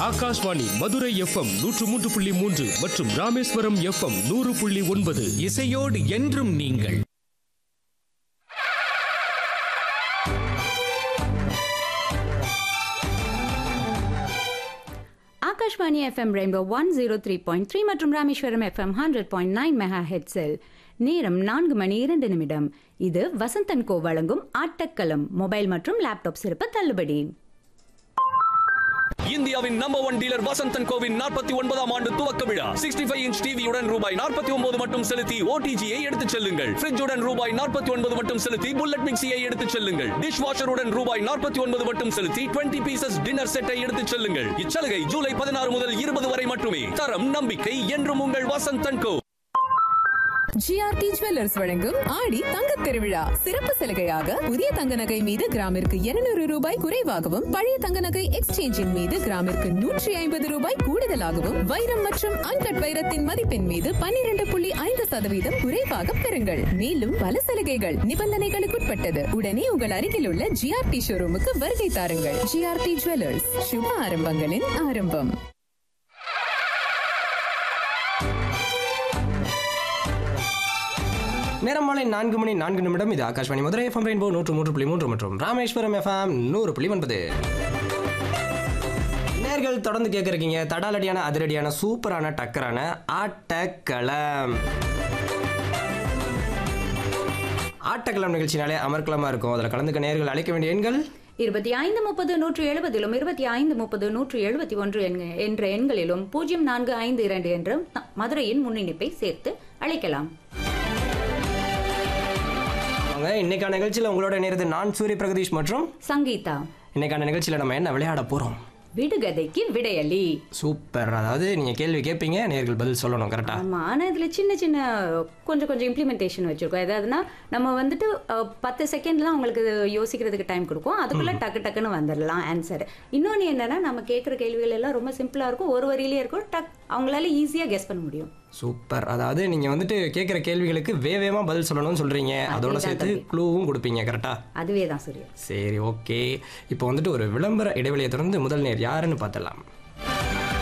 Akashvani Madurai FM நூற்று மூன்று புள்ளி மூன்று மற்றும் ராமேஸ்வரம் எஃப்எம் நூறு புள்ளி ஒன்பது இசையோடு என்றும் நீங்கள் Akashvani FM rainbow one zero three point three மற்றும் Rameswaram FM hundred point nine mega ஹெட்ஸில் நேரம் நான்கு மணி இரண்டு நிமிடம் இது வசந்தன் கோ வழங்கும் ஆட்டக்களம் மொபைல் மற்றும் லேப்டாப் சிறப்பு தள்ளுபடி இந்தியாவின் நம்பர் ஒன் டீலர் வசந்தன் கோவின் நாற்பத்தி ஒன்பதாம் ஆண்டு துவக்க விழா சிக்ஸ்டி ஃபைவ் இன்ச் டிவியுடன் ரூபாய் நாற்பத்தி ஒன்பது மட்டும் செலுத்தி ஓடிஜியை எடுத்துச் செல்லுங்கள் ஃப்ரிட்ஜுடன் ரூபாய் நாற்பத்தி ஒன்பது மட்டும் செலுத்தி புல்லட் மிக்சியை எடுத்துச் செல்லுங்கள் டிஷ் வாஷருடன் ரூபாய் நாற்பத்தி ஒன்பது மட்டும் செலுத்தி டுவெண்ட்டி பீசஸ் டின்னர் செட்டை எடுத்துச் செல்லுங்கள் இச்சலுகை ஜூலை பதினாறு முதல் இருபது வரை மட்டுமே தரம் நம்பிக்கை என்றும் உங்கள் வசந்தன் கோ ஜிஆர்டி ஜுவல்லர்ஸ் வழங்கும் ஆடி தங்கத் திருவிழா சிறப்பு சலுகையாக புதிய தங்க நகை மீது கிராமிற்கு 200 ரூபாய் குறைவாகவும் பழைய தங்க நகை எக்ஸ்சேஞ்சின் மீது கிராமிற்கு நூற்றி ஐம்பது ரூபாய் கூடுதலாகவும் வைரம் மற்றும் அன்கட் வைரத்தின் மதிப்பின் மீது 12.5% புள்ளி ஐந்து சதவீதம் குறைவாக பெறுங்கள் மேலும் பல சலுகைகள் நிபந்தனைகளுக்குட்பட்டது உடனே உங்கள் அருகில் உள்ள ஜிஆர்டி ஷோரூமுக்கு வருகை தாருங்கள் ஜிஆர்டி ஜுவல்லர்ஸ் சுப ஆரம்பங்களின் ஆரம்பம் நேரம் மாலை நான்கு மணி நான்கு நிமிடம் இது ஆகாஷ்வாணி மதுரை எஃப்எம் ரெயின்போ நூற்று மூன்று புள்ளி மூன்று மற்றும் ராமேஸ்வரம் எஃப்எம் நூறு புள்ளி ஒன்பது நேர்கள் தொடர்ந்து கேட்குறீங்க தடாலடியான அதிரடியான சூப்பரான டக்கரான ஆட்டக்களம் ஆட்டக்களம் நிகழ்ச்சினாலே அமர்க்கலமாக இருக்கும் அதில் கலந்துக்க நேர்கள் அழைக்க வேண்டிய எண்கள் இருபத்தி ஐந்து முப்பது நூற்று எழுபதிலும் இருபத்தி ஐந்து முப்பது நூற்று எழுபத்தி ஒன்று என்க- என்ற எண்களிலும் பூஜ்ஜியம் நான்கு ஐந்து இரண்டு என்ற மதுரையின் முன்னிணைப்பை சேர்த்து அழைக்கலாம் அவங்க இன்னைக்கான நிகழ்ச்சியில் உங்களோட நேரது நான் சூரிய பிரகதீஷ் மற்றும் சங்கீதா இன்னைக்கான நிகழ்ச்சியில் நம்ம என்ன விளையாட போகிறோம் விடுகதைக்கு விடையலி சூப்பர் அதாவது நீங்கள் கேள்வி கேட்பீங்க நேர்கள் பதில் சொல்லணும் கரெக்டாக ஆமா ஆனா இதுல சின்ன சின்ன கொஞ்சம் கொஞ்சம் இம்ப்ளிமெண்டேஷன் வச்சிருக்கோம் எதாவதுன்னா நம்ம வந்துட்டு அஹ், பத்து செகண்ட்லாம் உங்களுக்கு இது யோசிக்கிறதுக்கு டைம் கொடுக்கும் அதுக்குள்ள டக்கு டக்குன்னு வந்துடலாம் ஆன்சர் இன்னொன்னு என்னன்னா நம்ம கேட்குற கேள்விகள் எல்லாம் ரொம்ப சிம்பிளா இருக்கும் ஒரு வரியிலே இருக்கும் டக் அவங்களால ஈஸியா கெஸ் பண்ண முடியும் சூப்பர் அதாவது நீங்கள் வந்துட்டு கேட்குற கேள்விகளுக்கு வேவேமாக பதில் சொல்லணும்னு சொல்கிறீங்க அதோட அதேதான் சேர்த்து தம்பி. க்ளூவும் கொடுப்பீங்க கரெக்டாக அதுவே தான் சூரிய சரி ஓகே இப்போ வந்துட்டு ஒரு விளம்பர இடைவெளியை தொடர்ந்து முதல் நேர் யாருன்னு பார்த்தலாம்